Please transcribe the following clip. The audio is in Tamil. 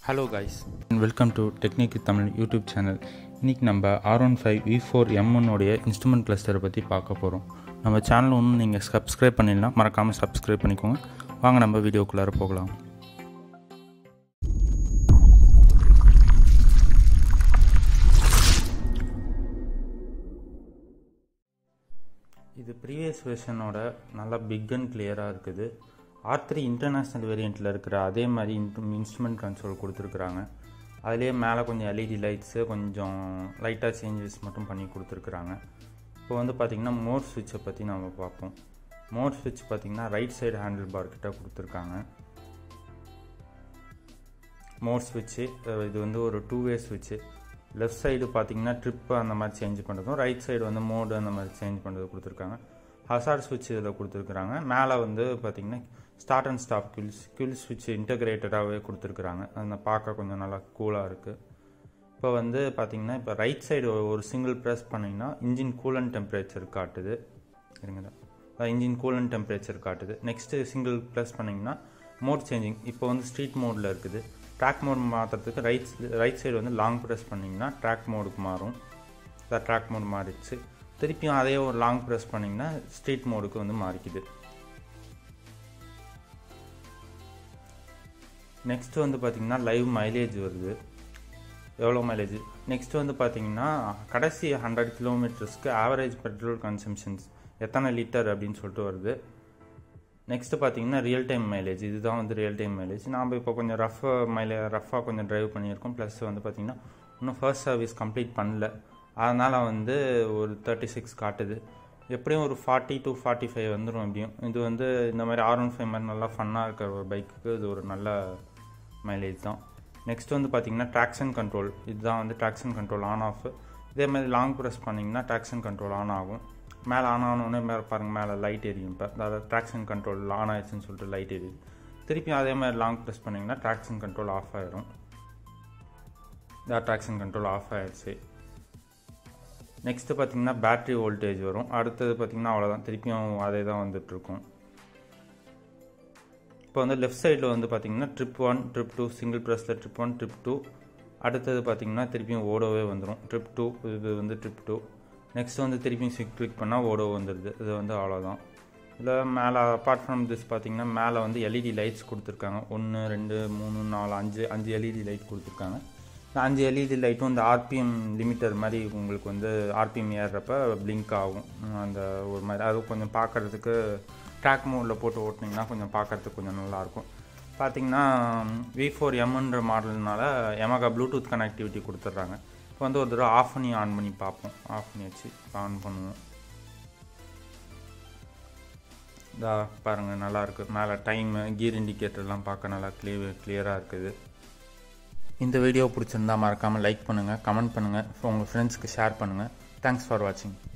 hello guys welcome to technique Tamil YouTube channel இன்றைக்கி நம்ம R one five V four M ஒன்னுடைய இன்ஸ்ட்ருமெண்ட் கிளஸ்டரை பற்றி பார்க்க போகிறோம் நம்ம சேனல் ஒன்றும் நீங்கள் சப்ஸ்கிரைப் பண்ணிடலாம் மறக்காமல் சப்ஸ்கிரைப் பண்ணிக்கோங்க வாங்க நம்ம வீடியோக்குள்ளார போகலாம் இது ப்ரீவியஸ் வெர்ஷனோட நல்லா பிக் அண்ட் கிளியராக இருக்குது ஆர் த்ரீ இன்டர்நேஷ்னல் வேரியண்ட்டில் இருக்கிற அதே மாதிரி இன்ஸ்ட்ருமெண்ட் கன்சோல் கொடுத்துருக்குறாங்க அதுலேயே மேலே கொஞ்சம் எல்இடி லைட்ஸு கொஞ்சம் லைட்டாக சேஞ்சஸ் மட்டும் பண்ணி கொடுத்துருக்குறாங்க இப்போ வந்து பார்த்திங்கன்னா மோர் ஸ்விட்சை பற்றி நம்ம பார்ப்போம் மோர் ஸ்விட்ச் பார்த்திங்கன்னா ரைட் சைடு ஹேண்டில் பார் கிட்ட கொடுத்துருக்காங்க மோர் ஸ்விட்சு இது வந்து ஒரு டூ வே ஸ்விட்சு லெஃப்ட் சைடு பார்த்தீங்கன்னா ட்ரிப்பு அந்த மாதிரி சேஞ்ச் பண்ணுறதும் ரைட் சைடு வந்து மோடு அந்த மாதிரி சேஞ்ச் பண்ணுறது கொடுத்துருக்காங்க ஹசார் ஸ்விட்ச் இதில் கொடுத்துருக்குறாங்க மேலே வந்து பார்த்திங்கன்னா start and stop kills kill ஸ்விட்ச் இன்டகிரேட்டடாகவே கொடுத்துருக்குறாங்க அந்த பார்க்க கொஞ்சம் நல்லா கூலாக இருக்குது இப்போ வந்து பார்த்திங்கன்னா இப்போ ரைட் சைடு ஒரு சிங்கிள் ப்ரெஸ் பண்ணிங்கன்னா இன்ஜின் கூலன் டெம்பரேச்சர் காட்டுது இருங்க இன்ஜின் கூலன் டெம்பரேச்சர் காட்டுது நெக்ஸ்ட்டு சிங்கிள் ப்ரெஸ் பண்ணிங்கன்னா மோட் சேஞ்சிங் இப்போ வந்து ஸ்ட்ரீட் மோடில் இருக்குது ட்ராக் மோட் மாற்றுறதுக்கு ரைட் ரைட் சைடு வந்து லாங் ப்ரெஸ் பண்ணிங்கன்னா ட்ராக் மோடுக்கு மாறும் இதான் ட்ராக் மோடு மாறிடுச்சு திருப்பியும் அதே ஒரு லாங் ப்ரெஸ் பண்ணிங்கன்னா ஸ்ட்ரீட் மோடுக்கு வந்து மாறிக்குது நெக்ஸ்ட் வந்து பார்த்திங்கன்னா லைவ் மைலேஜ் வருது எவ்வளோ மைலேஜ் நெக்ஸ்ட் வந்து பார்த்திங்கன்னா கடைசி ஹண்ட்ரட் கிலோமீட்டர்ஸ்க்கு ஆவரேஜ் பெட்ரோல் கன்சம்ஷன்ஸ் எத்தனை லிட்டர் அப்படின்னு சொல்லிட்டு வருது நெக்ஸ்ட்டு பார்த்தீங்கன்னா ரியல் டைம் மைலேஜ் இதுதான் வந்து ரியல் டைம் மைலேஜ் நாம் இப்போ கொஞ்சம் ரஃபாக மைலே ரஃபாக கொஞ்சம் ட்ரைவ் பண்ணியிருக்கோம் ப்ளஸ் வந்து பார்த்திங்கன்னா இன்னும் ஃபர்ஸ்ட் சர்வீஸ் கம்ப்ளீட் பண்ணல அதனால் வந்து ஒரு தேர்ட்டி சிக்ஸ் காட்டுது எப்படியும் ஒரு ஃபார்ட்டி டு ஃபார்ட்டி ஃபைவ் வந்துடும் எப்படியும் இது வந்து இந்த மாதிரி ஆர் ஒன் ஃபைவ் மாதிரி நல்லா ஃபன்னாக இருக்கிற ஒரு பைக்குக்கு இது ஒரு நல்ல மைலேஜ் தான் நெக்ஸ்ட் வந்து பார்த்திங்கன்னா ட்ராக்ஷன் கண்ட்ரோல் இதுதான் வந்து ட்ராக்ஷன் கண்ட்ரோல் ஆன் ஆஃப் இதே மாதிரி லாங் ப்ரெஸ் பண்ணிங்கன்னா ட்ராக்ஷன் கண்ட்ரோல் ஆன் ஆகும் மேலே ஆன் ஆனோடனே மேலே பாருங்கள் மேலே லைட் எரியும் இப்போ அதாவது ட்ராக்ஷன் கண்ட்ரோல் ஆன் ஆயிடுச்சுன்னு சொல்லிட்டு லைட் எரியுது திருப்பி அதே மாதிரி லாங் ப்ரெஸ் பண்ணிங்கன்னா ட்ராக்ஷன் கண்ட்ரோல் ஆஃப் ஆயிரும் இந்த ட்ராக்ஷன் கண்ட்ரோல் ஆஃப் ஆயிடுச்சு நெக்ஸ்ட்டு பார்த்தீங்கன்னா பேட்ரி வோல்டேஜ் வரும் அடுத்தது பார்த்திங்கன்னா அவ்வளோதான் திருப்பியும் அதே தான் வந்துட்டுருக்கும் இப்போ வந்து லெஃப்ட் சைடில் வந்து பார்த்திங்கன்னா trip one trip two single ப்ரெஸில் ட்ரிப் ஒன் ட்ரிப் டூ அடுத்தது பார்த்திங்கன்னா திருப்பியும் ஓடோவே வந்துடும் ட்ரிப் டூ இது வந்து ட்ரிப் டூ நெக்ஸ்ட் வந்து திருப்பியும் சிக் கிளிக் பண்ணால் ஓடோ வந்துடுது இது வந்து அவ்வளோதான் இதில் மேலே அப்பார்ட் ஃப்ரம் திஸ் பார்த்திங்கன்னா மேலே வந்து எல்இடி லைட்ஸ் கொடுத்துருக்காங்க ஒன்று ரெண்டு மூணு நாலு அஞ்சு அஞ்சு எல்இடி லைட் கொடுத்துருக்காங்க இந்த அஞ்சு எல்இடி லைட்டும் இந்த ஆர்பிஎம் லிமிட்டர் மாதிரி உங்களுக்கு வந்து ஆர்பிஎம் ஏறுறப்ப பிளிங்க் ஆகும் அந்த ஒரு மாதிரி அது கொஞ்சம் பார்க்குறதுக்கு ட்ராக் மோடில் போட்டு ஓட்டினீங்கன்னா கொஞ்சம் பார்க்குறதுக்கு கொஞ்சம் நல்லாயிருக்கும் பார்த்தீங்கன்னா வி ஃபோர் எம்ன்ற மாடல்னால எமகா ப்ளூடூத் கனெக்டிவிட்டி கொடுத்துட்றாங்க இப்போ வந்து ஒரு தடவை ஆஃப் பண்ணி ஆன் பண்ணி பார்ப்போம் ஆஃப் பண்ணி வச்சு ஆன் பண்ணுவோம் இதா பாருங்கள் நல்லாயிருக்கு மேலே டைமு கீர் இண்டிகேட்டர்லாம் பார்க்க நல்லா கிளியர் கிளியராக இருக்குது இந்த வீடியோ பிடிச்சிருந்தா மறக்காமல் லைக் பண்ணுங்கள் கமெண்ட் பண்ணுங்கள் உங்கள் ஃப்ரெண்ட்ஸ்க்கு ஷேர் பண்ணுங்கள் தேங்க்ஸ் ஃபார் வாட்சிங்